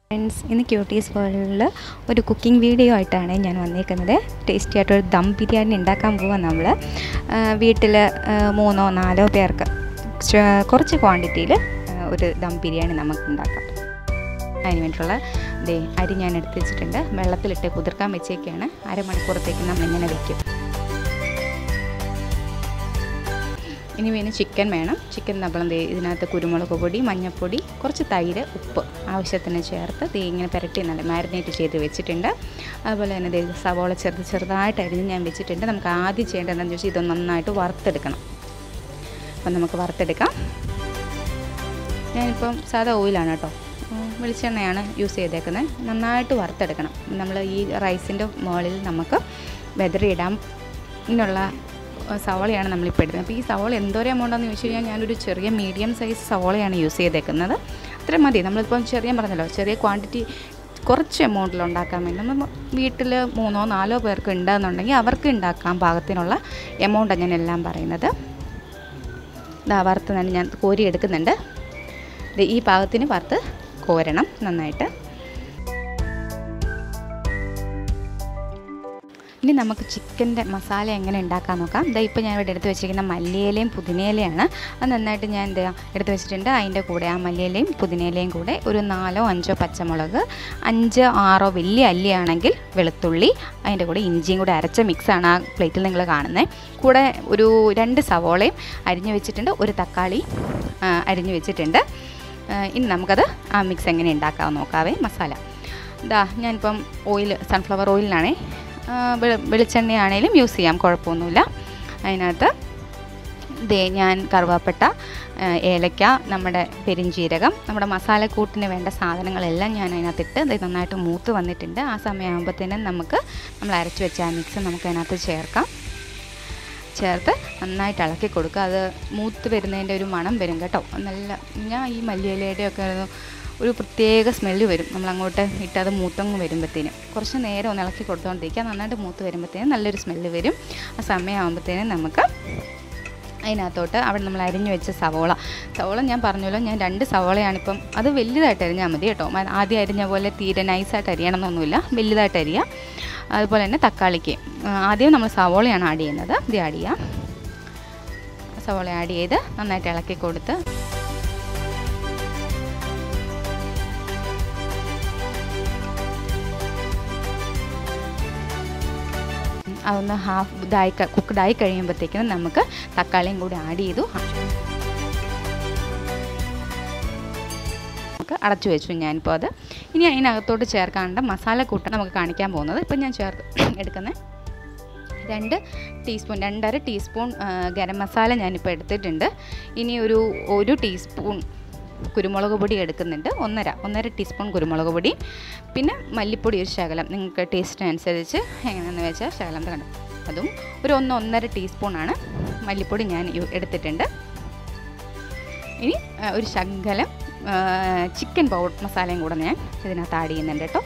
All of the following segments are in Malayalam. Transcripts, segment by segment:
ഫ്രണ്ട്സ് ഇന്ന് ക്യൂട്ടീസ് വേൾഡിൽ ഒരു കുക്കിംഗ് വീഡിയോ ആയിട്ടാണ് ഞാൻ വന്നേക്കുന്നത് ടേസ്റ്റി ആയിട്ടൊരു ദം ബിരിയാണി ഉണ്ടാക്കാൻ പോവാം നമ്മൾ വീട്ടിൽ മൂന്നോ നാലോ പേർക്ക് ച- കുറച്ച് ക്വാണ്ടിറ്റിയിൽ ഒരു ദം ബിരിയാണി നമുക്ക് ഉണ്ടാക്കാം അതിന് വേണ്ടിയിട്ടുള്ള ദേ അരി ഞാൻ എടുത്ത് വെച്ചിട്ടുണ്ട് വെള്ളത്തിലിട്ട് കുതിർക്കാൻ വെച്ചേക്കാണ് അരമണിക്കൂറത്തേക്ക് നമ്മളിങ്ങനെ വെക്കും ഇനി പിന്നെ ചിക്കൻ വേണം ചിക്കൻ നമ്മൾ ദേ ഇതിനകത്ത് കുരുമുളക് പൊടി മഞ്ഞൾപ്പൊടി കുറച്ച് തൈര് ഉപ്പ് ആവശ്യത്തിന് ചേർത്ത് ദേ ഇങ്ങനെ പുരട്ടി നല്ല മാരിനേറ്റ് ചെയ്ത് വെച്ചിട്ടുണ്ട് അതുപോലെ തന്നെ ദേ സവോള ചെറുത് ചെറുതായിട്ട് അരിഞ്ഞ് ഞാൻ വെച്ചിട്ടുണ്ട് നമുക്ക് ആദ്യം ചെയ്യേണ്ടത് എന്താണെന്ന് ചോദിച്ചാൽ ഇത് നന്നായിട്ട് വറുത്തെടുക്കണം അപ്പം നമുക്ക് വറുത്തെടുക്കാം ഞാനിപ്പം സാധാ ഓയിലാണ് കേട്ടോ ഉം, വെളിച്ചെണ്ണയാണ് യൂസ് ചെയ്തേക്കുന്നത് നന്നായിട്ട് വറുത്തെടുക്കണം നമ്മൾ ഈ റൈസിൻ്റെ മുകളിൽ നമുക്ക് വെതറിയിടാൻ ഇന്നുള്ള സവോളയാണ് നമ്മളിപ്പോൾ എടുക്കുന്നത് അപ്പോൾ ഈ സവോള എന്തോരം എമൗണ്ടാന്ന് ചോദിച്ചു കഴിഞ്ഞാൽ ഞാനൊരു ചെറിയ മീഡിയം സൈസ് സവോളയാണ് യൂസ് ചെയ്തേക്കുന്നത് അത്രയും മതി നമ്മളിപ്പം ചെറിയ പറഞ്ഞല്ലോ ചെറിയ ക്വാണ്ടിറ്റി കുറച്ച് എമൗണ്ടിൽ ഉണ്ടാക്കാൻ വേണ്ടി നമ്മൾ വീട്ടിൽ മൂന്നോ നാലോ പേർക്ക് ഉണ്ടെന്നുണ്ടെങ്കിൽ അവർക്ക് ഉണ്ടാക്കാൻ പാകത്തിനുള്ള എമൗണ്ടാണ് ഞാൻ എല്ലാം പറയുന്നത് ഇതാ വറുത്ത് തന്നെ ഞാൻ കോരി എടുക്കുന്നുണ്ട് ദേ ഈ പാകത്തിന് വറുത്ത് കോരണം നന്നായിട്ട് ഇനി നമുക്ക് ചിക്കൻ്റെ മസാല എങ്ങനെ ഉണ്ടാക്കാൻ നോക്കാം ഇതാ ഇപ്പോൾ ഞാൻ ഇവിടെ എടുത്ത് വെച്ചിരിക്കുന്ന മല്ലിയിലയും പുതിനയിലയാണ് അത് നന്നായിട്ട് ഞാൻ എന്താ എടുത്ത് വെച്ചിട്ടുണ്ട് അതിൻ്റെ കൂടെ ആ മല്ലിയിലയും പുതിനയിലയും കൂടെ ഒരു നാലോ അഞ്ചോ പച്ചമുളക് അഞ്ച് ആറോ വലിയ അല്ലിയാണെങ്കിൽ വെളുത്തുള്ളി അതിൻ്റെ കൂടെ ഇഞ്ചിയും കൂടെ അരച്ച മിക്സാണ് ആ പ്ലേറ്റിൽ നിങ്ങൾ കാണുന്നത് കൂടെ ഒരു രണ്ട് സവോളയും അരിഞ്ഞു വെച്ചിട്ടുണ്ട് ഒരു തക്കാളി ആ, അരിഞ്ഞു വെച്ചിട്ടുണ്ട് ആ, ഇനി നമുക്കത് ആ മിക്സ് എങ്ങനെ ഉണ്ടാക്കാമെന്ന് നോക്കാവേ മസാല ഇതാ ഞാനിപ്പം ഓയിൽ സൺഫ്ലവർ ഓയിലിനാണേ ആ, വെളി- വെളിച്ചെണ്ണയാണേലും യൂസ് ചെയ്യാം കുഴപ്പമൊന്നുമില്ല അതിനകത്ത് ദേ ഞാൻ കറുവാപ്പട്ട ആ, ഏലക്ക നമ്മുടെ പെരിഞ്ജീരകം നമ്മുടെ മസാലക്കൂട്ടിന് വേണ്ട സാധനങ്ങളെല്ലാം ഞാൻ അതിനകത്തിട്ട് ഇത് നന്നായിട്ട് മൂത്ത് വന്നിട്ടുണ്ട് ആ സമയമാകുമ്പോഴത്തേനും നമുക്ക് നമ്മൾ അരച്ച് വെച്ച ആ മിക്സ് നമുക്ക് അതിനകത്ത് ചേർക്കാം ചേർത്ത് നന്നായിട്ട് ഇളക്കി കൊടുക്കുക അത് മൂത്ത് വരുന്നതിൻ്റെ ഒരു മണം വരും കേട്ടോ നല്ല ഞാൻ ഈ മല്ലിയിലയുടെ ഒക്കെ ഒരു ഒരു പ്രത്യേക സ്മെല്ല് വരും നമ്മൾ അങ്ങോട്ട് ഇട്ട് അത് മൂത്തങ്ങ് വരുമ്പോഴത്തേനും കുറച്ച് നേരം ഒന്ന് ഇളക്കി കൊടുത്തുകൊണ്ടിരിക്കുക നന്നായിട്ട് മൂത്ത് വരുമ്പോഴത്തേനും നല്ലൊരു സ്മെല്ല് വരും ആ സമയമാകുമ്പോഴത്തേനും നമുക്ക് അതിനകത്തോട്ട് അവിടെ നമ്മൾ അരിഞ്ഞു വെച്ച സവോള സവോള ഞാൻ പറഞ്ഞല്ലോ ഞാൻ രണ്ട് സവോളയാണിപ്പം അത് വലുതായിട്ട് അരിഞ്ഞാൽ മതി കേട്ടോ മ- ആദ്യം അരിഞ്ഞ പോലെ തീരെ നൈസായിട്ട് അരിയണമെന്നൊന്നുമില്ല വലുതായിട്ട് അരിയുക അതുപോലെ തന്നെ തക്കാളിക്ക് ആ, ആദ്യം നമ്മൾ സവോളയാണ് ആഡ് ചെയ്യുന്നത് ഇത് ആഡ് ചെയ്യാം സവോള ആഡ് ചെയ്ത് നന്നായിട്ട് ഇളക്കി കൊടുത്ത് അതൊന്ന് ഹാഫ് ഇതായി കുക്ക്ഡായി കഴിയുമ്പോഴത്തേക്കിനും നമുക്ക് തക്കാളിയും കൂടി ആഡ് ചെയ്തു നമുക്ക് അടച്ചു വെച്ചു ഞാനിപ്പോൾ അത് ഇനി അതിനകത്തോട്ട് ചേർക്കാണ്ട മസാലക്കൂട്ടം നമുക്ക് കാണിക്കാൻ പോകുന്നത് ഇപ്പം ഞാൻ ചേർത്ത് എടുക്കുന്നത് രണ്ട് ടീസ്പൂൺ രണ്ടര ടീസ്പൂൺ ആ, ഗരം മസാല ഞാനിപ്പോൾ എടുത്തിട്ടുണ്ട് ഇനി ഒരു ഒരു ടീസ്പൂൺ കുരുമുളക് പൊടി എടുക്കുന്നുണ്ട് ഒന്നര ഒന്നര ടീസ്പൂൺ കുരുമുളക് പൊടി പിന്നെ മല്ലിപ്പൊടി ഒരു ശകലം നിങ്ങൾക്ക് ടേസ്റ്റിനനുസരിച്ച് എങ്ങനെയാണെന്ന് വെച്ചാൽ ശകലം കണ്ടു അതും ഒരു ഒന്ന് ഒന്നര ടീസ്പൂണാണ് മല്ലിപ്പൊടി ഞാൻ യു- എടുത്തിട്ടുണ്ട് ഇനി ആ, ഒരു ശകലം ചിക്കൻ പൗഡർ മസാലയും കൂടെ ഞാൻ ഇതിനകത്ത് ആഡ് ചെയ്യുന്നുണ്ട് കേട്ടോ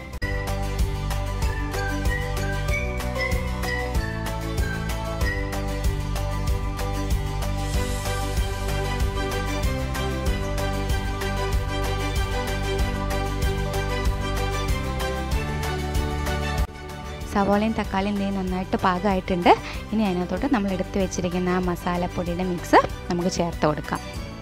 സവോളയും തക്കാളിയും ദേ നന്നായിട്ട് പാകമായിട്ടുണ്ട് ഇനി അതിനകത്തോട്ട് നമ്മൾ എടുത്ത് വെച്ചിരിക്കുന്ന ആ മസാലപ്പൊടിയുടെ മിക്സ് നമുക്ക് ചേർത്ത് കൊടുക്കാം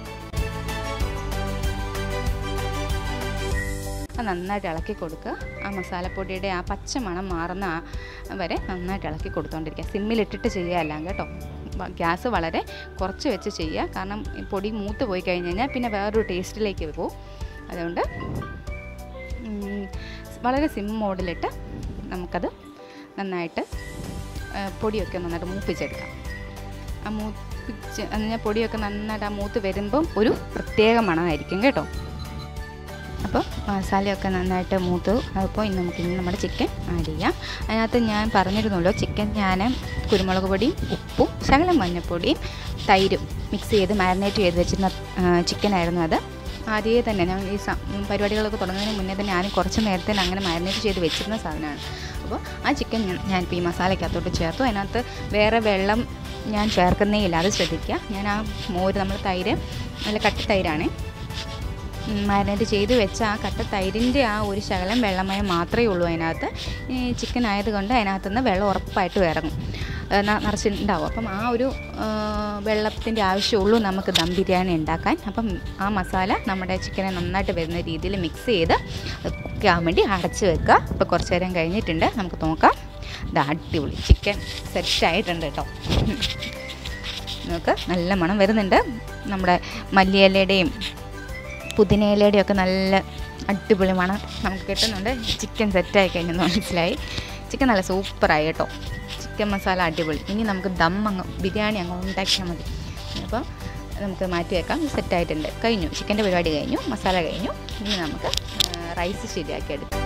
അത് നന്നായിട്ട് ഇളക്കി കൊടുക്കുക ആ മസാലപ്പൊടിയുടെ ആ പച്ച മണം മാറുന്ന ആ വരെ നന്നായിട്ട് ഇളക്കി കൊടുത്തുകൊണ്ടിരിക്കുക സിമ്മിലിട്ടിട്ട് ചെയ്യുകയല്ല കേട്ടോ വ- ഗ്യാസ് വളരെ കുറച്ച് വെച്ച് ചെയ്യുക കാരണം ഈ പൊടി മൂത്ത് പോയി കഴിഞ്ഞ് കഴിഞ്ഞാൽ പിന്നെ വേറൊരു ടേസ്റ്റിലേക്ക് പോകും അതുകൊണ്ട് ഉം, വളരെ സിം മോഡിലിട്ട് നമുക്കത് നന്നായിട്ട് ആ, പൊടിയൊക്കെ നന്നായിട്ട് മൂപ്പിച്ചെടുക്കാം ആ മൂപ്പിച്ച് എന്നാൽ പൊടിയൊക്കെ നന്നായിട്ട് ആ മൂത്ത് വരുമ്പം ഒരു പ്രത്യേക മണമായിരിക്കും കേട്ടോ അപ്പോൾ മസാലയൊക്കെ നന്നായിട്ട് മൂത്തു അപ്പോൾ ഇനി നമുക്ക് ഇനി നമ്മുടെ ചിക്കൻ ആഡ് ചെയ്യാം അതിനകത്ത് ഞാൻ പറഞ്ഞിരുന്നല്ലോ ചിക്കൻ ഞാൻ കുരുമുളക് പൊടിയും ഉപ്പും ശകലം മഞ്ഞൾപ്പൊടിയും തൈരും മിക്സ് ചെയ്ത് മാരിനേറ്റ് ചെയ്ത് വെച്ചിരുന്ന ചിക്കൻ ആയിരുന്നു അത് ആദ്യമേ തന്നെ ഞാൻ ഈ സ- ഉം, പരിപാടികളൊക്കെ തുടങ്ങുന്നതിന് മുന്നേ തന്നെ ഞാൻ കുറച്ച് നേരത്തെ അങ്ങനെ മാരിനേറ്റ് ചെയ്ത് വെച്ചിരുന്ന സാധനമാണ് അപ്പോൾ ആ ചിക്കൻ ഞാൻ ഞാനിപ്പോൾ ഈ മസാലയ്ക്കകത്തോട്ട് ചേർത്തു അതിനകത്ത് വേറെ വെള്ളം ഞാൻ ചേർക്കുന്നേ ഇല്ല അത് ശ്രദ്ധിക്കുക ഞാൻ ആ മോര് നമ്മൾ തൈര് നല്ല കട്ടി തൈരാണേ മാരിനേറ്റ് ചെയ്ത് വെച്ച ആ കട്ട തൈരിൻ്റെ ആ ഒരു ശകലം വെള്ളമയം മാത്രമേ ഉള്ളൂ അതിനകത്ത് ഈ ചിക്കൻ ആയതുകൊണ്ട് അതിനകത്തുനിന്ന് വെള്ളം ഉറപ്പായിട്ടും ഇറങ്ങും ഏഹ് ന- നിറച്ചിട്ടുണ്ടാവും അപ്പം ആ ഒരു വെള്ളത്തിൻ്റെ ആവശ്യമുള്ളൂ നമുക്ക് ദം ബിരിയാണി ഉണ്ടാക്കാൻ അപ്പം ആ മസാല നമ്മുടെ ചിക്കനെ നന്നായിട്ട് വരുന്ന രീതിയിൽ മിക്സ് ചെയ്ത് കുക്ക് ആവാൻ വേണ്ടി അടച്ച് വെക്കുക അപ്പോൾ കുറച്ച് നേരം കഴിഞ്ഞിട്ടുണ്ട് നമുക്ക് നോക്കാം ഇത് അടിപൊളി ചിക്കൻ സെറ്റായിട്ടുണ്ട് കേട്ടോ നമുക്ക് നല്ല മണം വരുന്നുണ്ട് നമ്മുടെ മല്ലിയിലയുടെയും പുതിനയിലയുടെയും ഒക്കെ നല്ല അടിപൊളി മണം നമുക്ക് കിട്ടുന്നുണ്ട് ചിക്കൻ സെറ്റായി കഴിഞ്ഞെന്ന് മനസ്സിലായി ചിക്കൻ നല്ല സൂപ്പറായി കേട്ടോ ചിക്കൻ മസാല അടിപൊളി ഇനി നമുക്ക് ദം അങ്ങ് ബിരിയാണി അങ്ങ് ഉണ്ടാക്കിയാൽ മതി അപ്പോൾ നമുക്ക് മാറ്റി വെക്കാം സെറ്റായിട്ടുണ്ട് കഴിഞ്ഞു ചിക്കൻ്റെ പരിപാടി കഴിഞ്ഞു മസാല കഴിഞ്ഞു ഇനി നമുക്ക് റൈസ് ശരിയാക്കി എടുക്കാം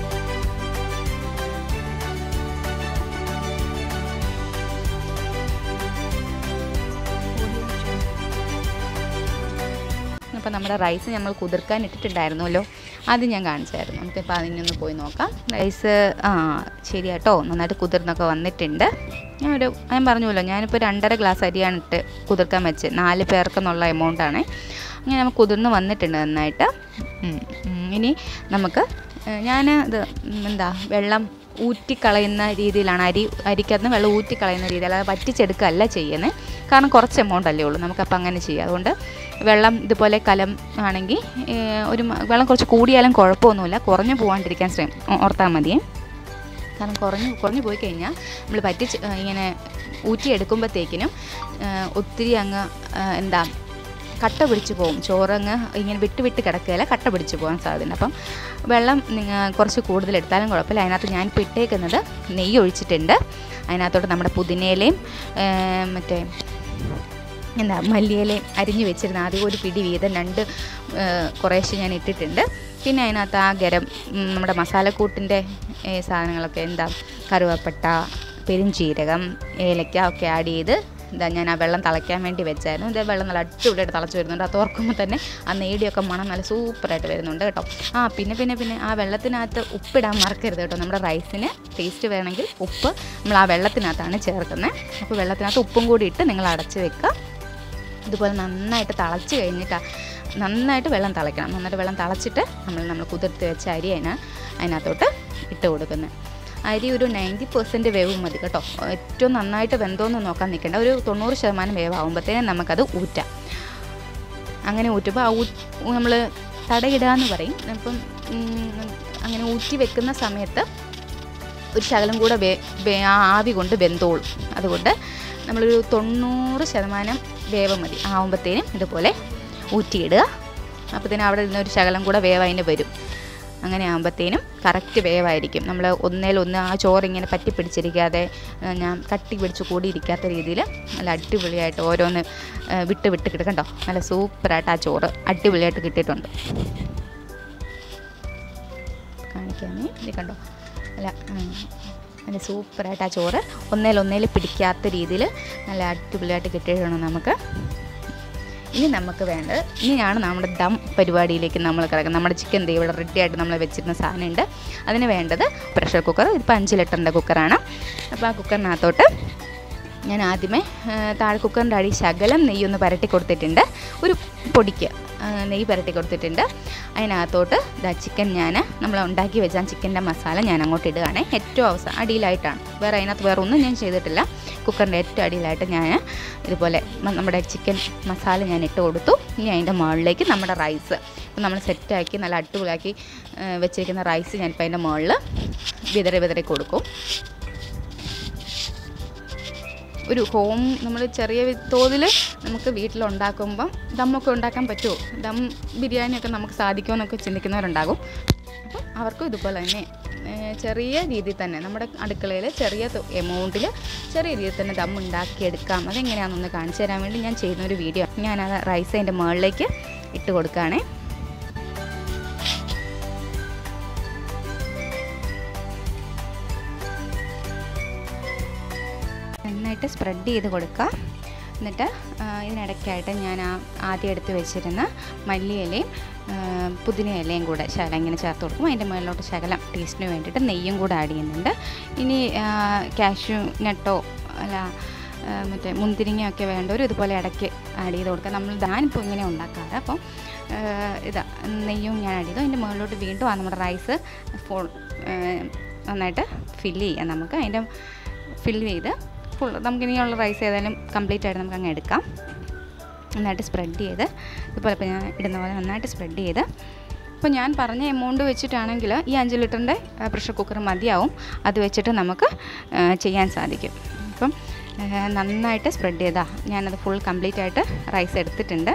അപ്പോൾ നമ്മുടെ റൈസ് നമ്മൾ കുതിർക്കാൻ ഇട്ടിട്ടുണ്ടായിരുന്നല്ലോ അത് ഞാൻ കാണിച്ചായിരുന്നു നമുക്കിപ്പോൾ അതിനൊന്ന് പോയി നോക്കാം റൈസ് ആ ശരിയാട്ടോ നന്നായിട്ട് കുതിർന്നൊക്കെ വന്നിട്ടുണ്ട് ഞാനൊരു ഞാൻ പറഞ്ഞല്ലോ ഞാനിപ്പോൾ രണ്ടര ഗ്ലാസ് അരിയാണ് ഇട്ട് കുതിർക്കാൻ വെച്ച് നാല് പേർക്കെന്നുള്ള എമൗണ്ടാണ് അങ്ങനെ നമുക്ക് കുതിർന്ന് വന്നിട്ടുണ്ട് നന്നായിട്ട് ഉം. ഉം. ഇനി നമുക്ക് ഞാൻ ഇത് ഉം, എന്താ വെള്ളം ഊറ്റിക്കളയുന്ന രീതിയിലാണ് അരി അരിക്കകത്ത് വെള്ളം ഊറ്റിക്കളയുന്ന രീതിയിൽ അല്ലാതെ വറ്റിച്ചെടുക്കുകയല്ല ചെയ്യുന്നത് കാരണം കുറച്ച് എമൗണ്ട് അല്ലേ ഉള്ളൂ നമുക്കപ്പോൾ അങ്ങനെ ചെയ്യാം അതുകൊണ്ട് വെള്ളം ഇതുപോലെ കലം ആണെങ്കിൽ ഏഹ്, ഒരു മ- വെള്ളം കുറച്ച് കൂടിയാലും കുഴപ്പമൊന്നുമില്ല കുറഞ്ഞു പോകാണ്ടിരിക്കാൻ ശ്രമം ഓർത്താൽ മതിയേ കാരണം കുറഞ്ഞു കുറഞ്ഞു പോയി കഴിഞ്ഞാൽ നമ്മൾ പറ്റിച്ച് ഏഹ്, ഇങ്ങനെ ഊറ്റിയെടുക്കുമ്പോഴത്തേക്കിനും ഏഹ്, ഒത്തിരി അങ്ങ് ഏഹ്, എന്താ കട്ട പിടിച്ച് പോകും ചോറങ്ങ് ഇങ്ങനെ വിട്ട് വിട്ട് കിടക്കുകയില്ല കട്ട പിടിച്ച് പോകാൻ സാധ്യതയുണ്ട് അപ്പം വെള്ളം നിങ്ങൾ കുറച്ച് കൂടുതൽ എടുത്താലും കുഴപ്പമില്ല അതിനകത്ത് ഞാനിപ്പോൾ ഇട്ടേക്കുന്നത് നെയ്യ് ഒഴിച്ചിട്ടുണ്ട് അതിനകത്തോട്ട് നമ്മുടെ പുതിനയിലയും ഏഹ്, മറ്റേ എന്താ മല്ലിയിലയും അരിഞ്ഞ് വെച്ചിരുന്ന ആദ്യം ഒരു പിടി വീതം രണ്ട് ഏഹ്, കുറേശ്ശെ ഞാൻ ഇട്ടിട്ടുണ്ട് പിന്നെ അതിനകത്ത് ആ ഗരം ഉം, നമ്മുടെ മസാലക്കൂട്ടിൻ്റെ ഏഹ്, സാധനങ്ങളൊക്കെ എന്താ കറുവപ്പട്ട പെരുംജീരകം ഏലക്ക ഒക്കെ ആഡ് ചെയ്ത് ഇതാ ഞാൻ ആ വെള്ളം തിളയ്ക്കാൻ വേണ്ടി വെച്ചായിരുന്നു ഇതേ വെള്ളം നല്ല അടിപൊളിയായിട്ട് തിളച്ച് വരുന്നുണ്ട് അത് ഓർക്കുമ്പോൾ തന്നെ ആ നെയ്യുടെയൊക്കെ മണം നല്ല സൂപ്പറായിട്ട് വരുന്നുണ്ട് കേട്ടോ ആ പിന്നെ പിന്നെ പിന്നെ ആ വെള്ളത്തിനകത്ത് ഉപ്പിടാൻ മറക്കരുത് കേട്ടോ നമ്മുടെ റൈസിന് ടേസ്റ്റ് വേണമെങ്കിൽ ഉപ്പ് നമ്മൾ ആ വെള്ളത്തിനകത്താണ് ചേർക്കുന്നത് അപ്പോൾ വെള്ളത്തിനകത്ത് ഉപ്പും കൂടി ഇട്ട് നിങ്ങൾ അടച്ച് വെക്കുക ഇതുപോലെ നന്നായിട്ട് തിളച്ച് കഴിഞ്ഞിട്ട് നന്നായിട്ട് വെള്ളം തിളയ്ക്കണം നന്നായിട്ട് വെള്ളം തിളച്ചിട്ട് നമ്മൾ നമ്മൾ കുതിർത്ത് വെച്ച അരി അതിന് അതിനകത്തോട്ട് ഇട്ട് കൊടുക്കുന്നത് അരി ഒരു നയൻറ്റി പെർസെൻറ്റ് വേവ് മതി കേട്ടോ ഏറ്റവും നന്നായിട്ട് വെന്തോന്ന് നോക്കാൻ നിൽക്കേണ്ട ഒരു തൊണ്ണൂറ് ശതമാനം വേവാകുമ്പോഴത്തേനും നമുക്കത് ഊറ്റാം അങ്ങനെ ഊറ്റുമ്പോൾ ആ ഊ നമ്മൾ തടയിടുക എന്ന് പറയും അപ്പം ഉം, അങ്ങനെ ഊറ്റി വെക്കുന്ന സമയത്ത് ഒരു ശകലം കൂടെ വേ വേ- ആ ആവി കൊണ്ട് വെന്തോളും അതുകൊണ്ട് നമ്മളൊരു തൊണ്ണൂറ് ശതമാനം വേവ് മതി ആവുമ്പോഴത്തേനും ഇതുപോലെ ഊറ്റിയിടുക അപ്പോഴത്തേനും അവിടെ നിന്ന് ഒരു ശകലം കൂടെ വേവ് അതിന് വരും അങ്ങനെ ആകുമ്പോഴത്തേനും കറക്റ്റ് വേവായിരിക്കും നമ്മൾ ഒന്നേലൊന്ന് ആ ചോറ് ഇങ്ങനെ പറ്റി പിടിച്ചിരിക്കാതെ ആ, ഞാൻ കട്ടി പിടിച്ച് കൂടിയിരിക്കാത്ത രീതിയിൽ നല്ല അടിപൊളിയായിട്ട് ഓരോന്ന് ആ, വിട്ട് വിട്ട് കിട്ടും കണ്ടോ നല്ല സൂപ്പറായിട്ട് ആ ചോറ് അടിപൊളിയായിട്ട് കിട്ടിയിട്ടുണ്ട് കാണിക്കാമേ ഇത് കണ്ടോ നല്ല ഉം, നല്ല സൂപ്പറായിട്ട് ആ ചോറ് ഒന്നേലൊന്നേൽ പിടിക്കാത്ത രീതിയിൽ നല്ല അടിപൊളിയായിട്ട് കിട്ടിയിട്ടുണ്ട് നമുക്ക് ഇനി നമുക്ക് വേണ്ടത് ഇനിയാണ് നമ്മുടെ ദം പരിപാടിയിലേക്ക് നമ്മൾ കിടക്കുന്നത് നമ്മുടെ ചിക്കൻ ദേ ഇവിടെ റെഡി ആയിട്ട് നമ്മൾ വെച്ചിരുന്ന സാധനമുണ്ട് അതിന് വേണ്ടത് പ്രഷർ കുക്കർ ഇതിപ്പോൾ അഞ്ച് ലിറ്ററിൻ്റെ കുക്കറാണ് അപ്പോൾ ആ കുക്കറിനകത്തോട്ട് ഞാൻ ആദ്യമേ ആ, താഴെ കുക്കറിൻ്റെ അടി ശകലം നെയ്യൊന്ന് പരട്ടി കൊടുത്തിട്ടുണ്ട് ഒരു പൊടിക്ക് ആ, നെയ്യ് പരട്ടി കൊടുത്തിട്ടുണ്ട് അതിനകത്തോട്ട് ഇതാ ചിക്കൻ ഞാൻ നമ്മൾ ഉണ്ടാക്കി വെച്ച ചിക്കൻ്റെ മസാല ഞാൻ അങ്ങോട്ട് ഇടുകയാണ് ഏറ്റവും അവസാനം അടിയിലായിട്ടാണ് വേറെ അതിനകത്ത് വേറെ ഒന്നും ഞാൻ ചെയ്തിട്ടില്ല കുക്കറിൻ്റെ ഏറ്റവും അടിയിലായിട്ട് ഞാൻ ഇതുപോലെ മ- നമ്മുടെ ചിക്കൻ മസാല ഞാൻ ഇട്ട് കൊടുത്തു ഇനി അതിൻ്റെ മുകളിലേക്ക് നമ്മുടെ റൈസ് ഇപ്പം നമ്മൾ സെറ്റാക്കി നല്ല അടിപൊളിയാക്കി ആ, വെച്ചിരിക്കുന്ന റൈസ് ഞാനിപ്പോൾ അതിൻ്റെ മുകളിൽ വിതറി വിതറി കൊടുക്കും ഒരു ഹോം നമ്മൾ ചെറിയ തോതിൽ നമുക്ക് വീട്ടിലുണ്ടാക്കുമ്പം ദമ്മൊക്കെ ഉണ്ടാക്കാൻ പറ്റുമോ ദം ബിരിയാണിയൊക്കെ നമുക്ക് സാധിക്കുമോ എന്നൊക്കെ ചിന്തിക്കുന്നവരുണ്ടാകും അപ്പം അവർക്കും ഇതുപോലെ തന്നെ ഏഹ്, ചെറിയ രീതിയിൽ തന്നെ നമ്മുടെ അടുക്കളയിൽ ചെറിയ എമൗണ്ടിൽ ചെറിയ രീതിയിൽ തന്നെ ദം ഉണ്ടാക്കിയെടുക്കാം അതെങ്ങനെയാണെന്നൊന്ന് കാണിച്ചു തരാൻ വേണ്ടി ഞാൻ ചെയ്യുന്ന ഒരു വീഡിയോ ഞാൻ ആ റൈസ് അതിൻ്റെ മുകളിലേക്ക് ഇട്ട് കൊടുക്കുകയാണേ നന്നായിട്ട് സ്പ്രെഡ് ചെയ്ത് കൊടുക്കുക എന്നിട്ട് ആ, ഇതിനിടയ്ക്കായിട്ട് ഞാൻ ആ ആദ്യം എടുത്ത് വെച്ചിരുന്ന മല്ലിയിലയും ആ, പുതിന ഇലയും കൂടെ ശകലം ഇങ്ങനെ ചേർത്ത് കൊടുക്കും അതിൻ്റെ മുകളിലോട്ട് ശകലം ടേസ്റ്റിന് വേണ്ടിയിട്ട് നെയ്യും കൂടെ ആഡ് ചെയ്യുന്നുണ്ട് ഇനി കാഷ്യൂ നട്ടോ അല്ല ആ, മറ്റേ മുന്തിരിങ്ങയൊക്കെ വേണ്ടവർ ഇതുപോലെ ഇടയ്ക്ക് ആഡ് ചെയ്ത് കൊടുക്കുക നമ്മൾ ഞാനിപ്പോൾ ഇങ്ങനെ ഉണ്ടാക്കാറ് അപ്പം ആ, ഇതാ നെയ്യും ഞാൻ ആഡ് ചെയ്തു അതിൻ്റെ മുകളിലോട്ട് വീണ്ടും ആ നമ്മുടെ റൈസ് ഫുൾ നന്നായിട്ട് ഫില്ല് ചെയ്യാം നമുക്ക് അതിൻ്റെ ഫില്ല് ചെയ്ത് ഫുൾ നമുക്കിനിയുള്ള റൈസ് ഏതായാലും കംപ്ലീറ്റ് ആയിട്ട് നമുക്ക് അങ്ങ് എടുക്കാം നന്നായിട്ട് സ്പ്രെഡ് ചെയ്ത് ഇതുപോലെ ഇപ്പോൾ ഞാൻ ഇടുന്ന പോലെ നന്നായിട്ട് സ്പ്രെഡ് ചെയ്ത് അപ്പോൾ ഞാൻ പറഞ്ഞ എമൗണ്ട് വെച്ചിട്ടാണെങ്കിൽ ഈ അഞ്ച് ലിറ്ററിൻ്റെ പ്രഷർ കുക്കർ മതിയാവും അത് വെച്ചിട്ട് നമുക്ക് ആ, ചെയ്യാൻ സാധിക്കും അപ്പം ആ, നന്നായിട്ട് സ്പ്രെഡ് ചെയ്താ ഞാനത് ഫുൾ കംപ്ലീറ്റ് ആയിട്ട് റൈസ് എടുത്തിട്ടുണ്ട്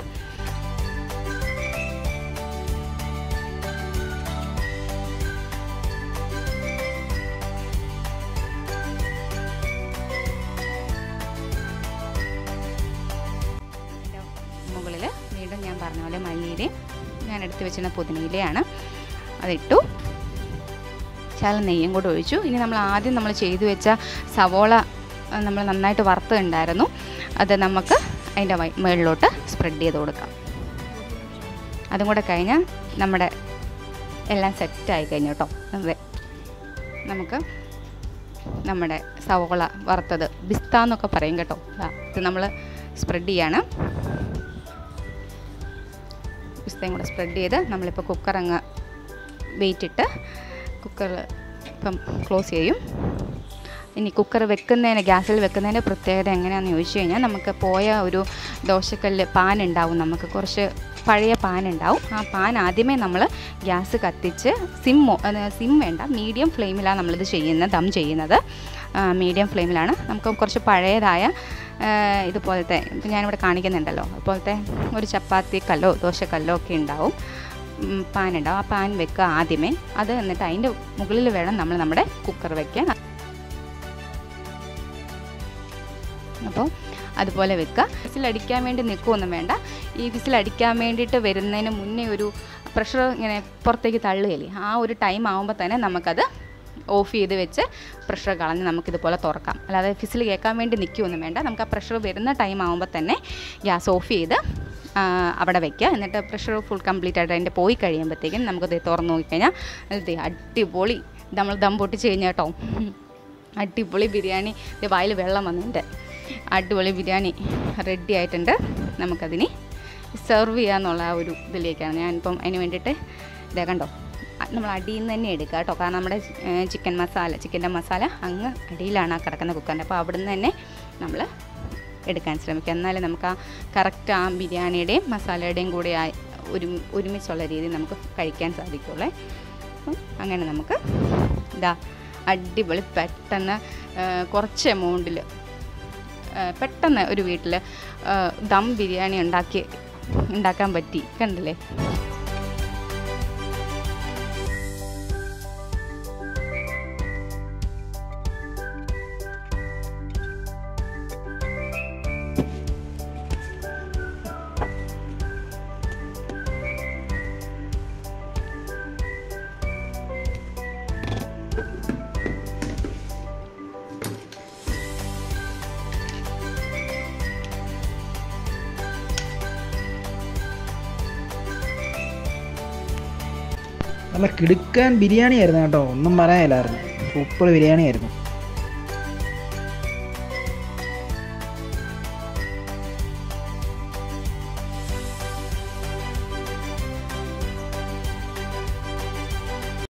മുകളിൽ വീണ്ടും ഞാൻ പറഞ്ഞ പോലെ മല്ലിയിലയും ഞാൻ എടുത്ത് വെച്ചിരുന്ന പുതിനയിലയാണ് അതിട്ടു ശാലം നെയ്യും കൂടെ ഒഴിച്ചു ഇനി നമ്മൾ ആദ്യം നമ്മൾ ചെയ്തു വെച്ച സവോള അഹ് നമ്മൾ നന്നായിട്ട് വറുത്തുണ്ടായിരുന്നു അത് നമുക്ക് അതിൻ്റെ വൈ- മുകളിലോട്ട് സ്പ്രെഡ് ചെയ്ത് കൊടുക്കാം അതും കൂടെ കഴിഞ്ഞാൽ നമ്മുടെ എല്ലാം സെറ്റായി കഴിഞ്ഞു കേട്ടോ അതെ നമുക്ക് നമ്മുടെ സവോള വറുത്തത് ബിസ്ത എന്നൊക്കെ പറയും കേട്ടോ ദാ, ഇത് നമ്മൾ സ്പ്രെഡ് ചെയ്യാണ് പിസ്തയും കൂടെ സ്പ്രെഡ് ചെയ്ത് നമ്മളിപ്പോൾ കുക്കർ അങ്ങ് വെയിറ്റ് ഇട്ട് കുക്കറിൽ ഇപ്പം ക്ലോസ് ചെയ്യും ഇനി കുക്കർ വെക്കുന്നതിന് ഗ്യാസിൽ വെക്കുന്നതിൻ്റെ പ്രത്യേകത എങ്ങനെയാണെന്ന് ചോദിച്ചു കഴിഞ്ഞാൽ നമുക്ക് പോയ ഒരു ദോശക്കല്ല് പാൻ ഉണ്ടാവും നമുക്ക് കുറച്ച് പഴയ പാൻ ഉണ്ടാവും ആ പാൻ ആദ്യമേ നമ്മൾ ഗ്യാസ് കത്തിച്ച് സിമ്മോ സിം വേണ്ട മീഡിയം ഫ്ലെയിമിലാണ് നമ്മളിത് ചെയ്യുന്നത് ദം ചെയ്യുന്നത് മീഡിയം ഫ്ലെയിമിലാണ് നമുക്ക് കുറച്ച് പഴയതായ ആ, ഇതുപോലത്തെ ഇപ്പം ഞാനിവിടെ കാണിക്കുന്നുണ്ടല്ലോ അതുപോലത്തെ ഒരു ചപ്പാത്തി കല്ലോ ദോശക്കല്ലോ ഒക്കെ ഉണ്ടാവും ഉം, പാൻ ഉണ്ടാവും ആ പാൻ വെക്കുക ആദ്യമേ അത് എന്നിട്ട് അതിൻ്റെ മുകളിൽ വേണം നമ്മൾ നമ്മുടെ കുക്കർ വെക്കാൻ അപ്പോൾ അതുപോലെ വെക്കുക വിസിലടിക്കാൻ വേണ്ടി നിൽക്കുകയൊന്നും വേണ്ട ഈ വിസിലടിക്കാൻ വേണ്ടിയിട്ട് വരുന്നതിന് മുന്നേ ഒരു പ്രഷർ ഇങ്ങനെ പുറത്തേക്ക് തള്ളുകയില്ലേ ആ ഒരു ടൈം ആകുമ്പോൾ തന്നെ നമുക്കത് ഓഫ് ചെയ്ത് വെച്ച് പ്രഷർ കളഞ്ഞ് നമുക്കിതുപോലെ തുറക്കാം അല്ലാതെ ഫിസിൽ കേൾക്കാൻ വേണ്ടി നിൽക്കുകയൊന്നും വേണ്ട നമുക്ക് ആ പ്രഷർ വരുന്ന ടൈം ആകുമ്പോൾ തന്നെ ഗ്യാസ് ഓഫ് ചെയ്ത് ആ, അവിടെ വെക്കുക എന്നിട്ട് പ്രഷർ ഫുൾ കംപ്ലീറ്റ് ആയിട്ട് അതിൻ്റെ പോയി കഴിയുമ്പോഴത്തേക്കും നമുക്കത് തുറന്ന് നോക്കിക്കഴിഞ്ഞാൽ അത് അടിപൊളി നമ്മൾ ദം പൊട്ടിച്ച് കഴിഞ്ഞാൽ കേട്ടോ അടിപൊളി ബിരിയാണി ഇത് വായിൽ വെള്ളം വന്നിട്ടുണ്ട് അടിപൊളി ബിരിയാണി റെഡി ആയിട്ടുണ്ട് നമുക്കതിന് സെർവ് ചെയ്യാന്നുള്ള ആ ഒരു ഇതിലേക്കാണ് ഞാനിപ്പം അതിന് വേണ്ടിയിട്ട് ഇതേ കണ്ടോ അ- നമ്മൾ അടിയിൽ നിന്ന് തന്നെ എടുക്കുക കേട്ടോ കാരണം നമ്മുടെ ചിക്കൻ മസാല ചിക്കൻ്റെ മസാല അങ്ങ് അടിയിലാണ് ആ കിടക്കുന്ന കുക്കറിൻ്റെ അപ്പോൾ അവിടുന്ന് തന്നെ നമ്മൾ എടുക്കാൻ ശ്രമിക്കുക എന്നാലേ നമുക്ക് ആ കറക്റ്റ് ആ ബിരിയാണിയുടെയും മസാലയുടെയും കൂടെ ആ ഒരു ഒരുമിച്ചുള്ള രീതിയിൽ നമുക്ക് കഴിക്കാൻ സാധിക്കുള്ളേ അപ്പം അങ്ങനെ നമുക്ക് ഇതാ അടിപൊളി പെട്ടെന്ന് ആ, കുറച്ച് എമൗണ്ടിൽ പെട്ടെന്ന് ഒരു വീട്ടിൽ ദം ബിരിയാണി ഉണ്ടാക്കി ഉണ്ടാക്കാൻ പറ്റി കണ്ടില്ലേ നല്ല കിടുക്കാൻ ബിരിയാണി ആയിരുന്നു കേട്ടോ ഒന്നും പറയാനില്ലായിരുന്നു സൂപ്പർ ബിരിയാണി ആയിരുന്നു